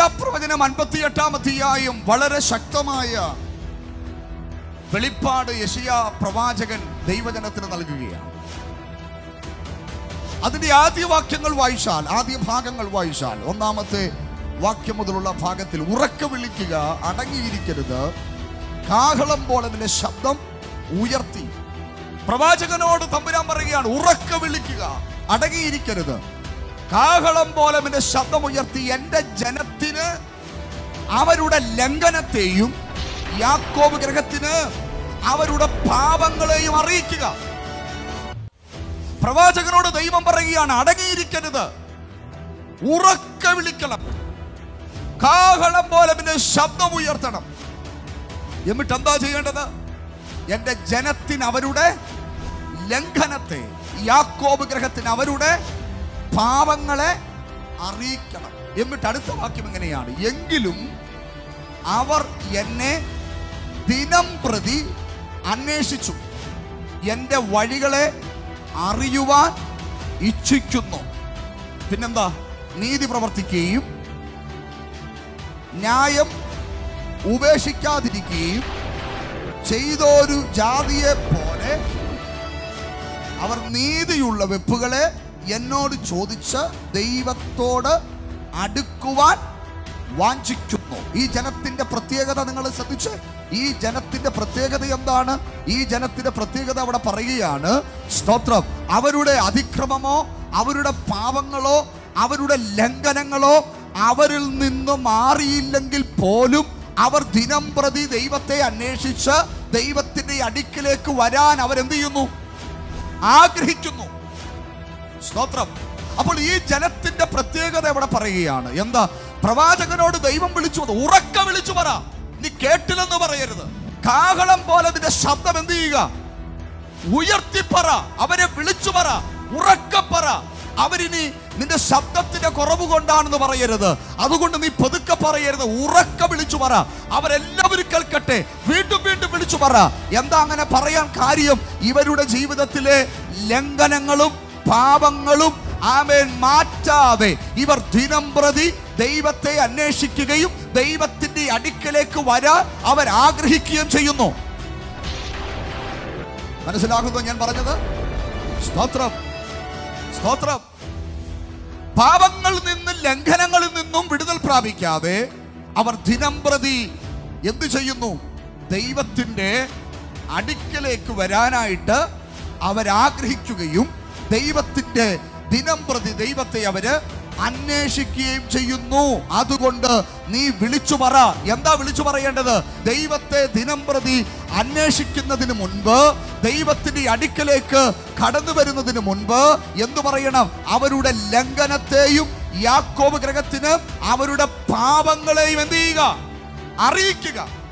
യശയാപ്രവചനം അൻപത്തിയെട്ടാം അധ്യായം വളരെ ശക്തമായ വെളിപ്പാട് യശയ പ്രവാചകൻ ദൈവജനത്തിന് നൽകുകയാണ് അതിന്റെ ആദ്യ വാക്യങ്ങൾ വായിച്ചാൽ ആദ്യ ഭാഗങ്ങൾ വായിച്ചാൽ ഒന്നാമത്തെ വാക്യം മുതലുള്ള ഭാഗത്തിൽ ഉറക്ക വിളിക്കുക അടങ്ങിയിരിക്കരുത് കാഹളം പോലെ അതിന്റെ ശബ്ദം ഉയർത്തി പ്രവാചകനോട് തമ്പുരാൻ പറയുകയാണ് ഉറക്ക വിളിക്കുക അടങ്ങിയിരിക്കരുത് കാഹളം പോലെ അവന്റെ ശബ്ദം ഉയർത്തി എൻ്റെ ജനത്തിന് അവരുടെ ലംഘനത്തെയും യാക്കോബ് ഗ്രഹത്തിന് അവരുടെ പാപങ്ങളെയും അറിയിക്കുക പ്രവാചകനോട് ദൈവം പറയുകയാണ് അടങ്ങിയിരിക്കരുത് ഉറക്ക വിളിക്കണം കാഹളം പോലെ പിന്നെ ശബ്ദം ഉയർത്തണം എന്നിട്ട് എന്താ ചെയ്യേണ്ടത് എന്റെ ജനത്തിന് അവരുടെ ലംഘനത്തെ യാക്കോബ് ഗ്രഹത്തിന് അവരുടെ പാപങ്ങളെ അറിയിക്കണം എന്നിട്ട് അടുത്ത വാക്യം എങ്ങനെയാണ് എങ്കിലും അവർ എന്നെ ദിനം പ്രതി അന്വേഷിച്ചു എൻ്റെ വഴികളെ അറിയുവാൻ ഇച്ഛിക്കുന്നു പിന്നെന്താ നീതി പ്രവർത്തിക്കുകയും ന്യായം ഉപേക്ഷിക്കാതിരിക്കുകയും ചെയ്തൊരു ജാതിയെ പോലെ അവർ നീതിയുള്ള വെപ്പുകളെ എന്നോട് ചോദിച്ച് ദൈവത്തോട് അടുക്കുവാൻ വാഞ്ചിക്കുന്നു ഈ ജനത്തിന്റെ പ്രത്യേകത നിങ്ങൾ ശ്രദ്ധിച്ച് ഈ ജനത്തിന്റെ പ്രത്യേകത എന്താണ് ഈ ജനത്തിന്റെ പ്രത്യേകത അവിടെ പറയുകയാണ് സ്തോത്രം അവരുടെ അതിക്രമമോ അവരുടെ പാപങ്ങളോ അവരുടെ ലംഘനങ്ങളോ അവരിൽ നിന്ന് മാറിയില്ലെങ്കിൽ പോലും അവർ ദിനം പ്രതി ദൈവത്തെ അന്വേഷിച്ച് ദൈവത്തിന്റെ അടുക്കിലേക്ക് വരാൻ അവരെന്ത് ചെയ്യുന്നു ആഗ്രഹിക്കുന്നു സ്തോത്രം അപ്പോൾ ഈ ജനത്തിന്റെ പ്രത്യേകത ഇവിടെ പറയുകയാണ് എന്താ പ്രവാചകനോട് ദൈവം വിളിച്ചു വന്നു ഉറക്ക വിളിച്ചു പറ നീ കേട്ടില്ലെന്ന് പറയരുത് കാഹളം പോലെ അതിന്റെ ശബ്ദം എന്ത് ചെയ്യുക ഉയർത്തിപ്പറ അവരെ വിളിച്ചു പറ ഉറക്കപ്പറ അവരിനി നിന്റെ ശബ്ദത്തിന്റെ കുറവ് കൊണ്ടാണെന്ന് പറയരുത് അതുകൊണ്ട് നീ പതുക്കെ പറയരുത് ഉറക്ക വിളിച്ചു പറ അവരെല്ലാവരും കേൾക്കട്ടെ വീണ്ടും വീണ്ടും വിളിച്ചു പറ എന്താ അങ്ങനെ പറയാൻ കാര്യം ഇവരുടെ ജീവിതത്തിലെ ലംഘനങ്ങളും പാപങ്ങളും ആമേൻ മാറ്റാതെ ഇവർ ദിനം പ്രതി ദൈവത്തെ അന്വേഷിക്കുകയും ദൈവത്തിന്റെ അടുക്കലേക്ക് വരാൻ അവർ ആഗ്രഹിക്കുകയും ചെയ്യുന്നു മനസ്സിലാകുന്നു ഞാൻ പറഞ്ഞത് സ്തോത്രം സ്തോത്രം പാപങ്ങളിൽ നിന്നും ലംഘനങ്ങളിൽ നിന്നും വിടുതൽ പ്രാപിക്കാതെ അവർ ദിനം പ്രതി എന്ത് ചെയ്യുന്നു ദൈവത്തിൻ്റെ അടുക്കലേക്ക് വരാനായിട്ട് അവരാഗ്രഹിക്കുകയും ദൈവത്തിൻ്റെ ദിനം പ്രതി ദൈവത്തെ അവര് അന്വേഷിക്കുകയും ചെയ്യുന്നു അതുകൊണ്ട് നീ വിളിച്ചു പറ എന്താ വിളിച്ചു പറയേണ്ടത് ദൈവത്തെ ദിനം പ്രതി അന്വേഷിക്കുന്നതിന് മുൻപ് ദൈവത്തിന്റെ അടുക്കലേക്ക് കടന്നു വരുന്നതിന് മുൻപ് എന്തു പറയണം അവരുടെ ലംഘനത്തെയും യാക്കോബ് ഗ്രഹത്തിന് അവരുടെ പാപങ്ങളെയും എന്ത് ചെയ്യുക അറിയിക്കുക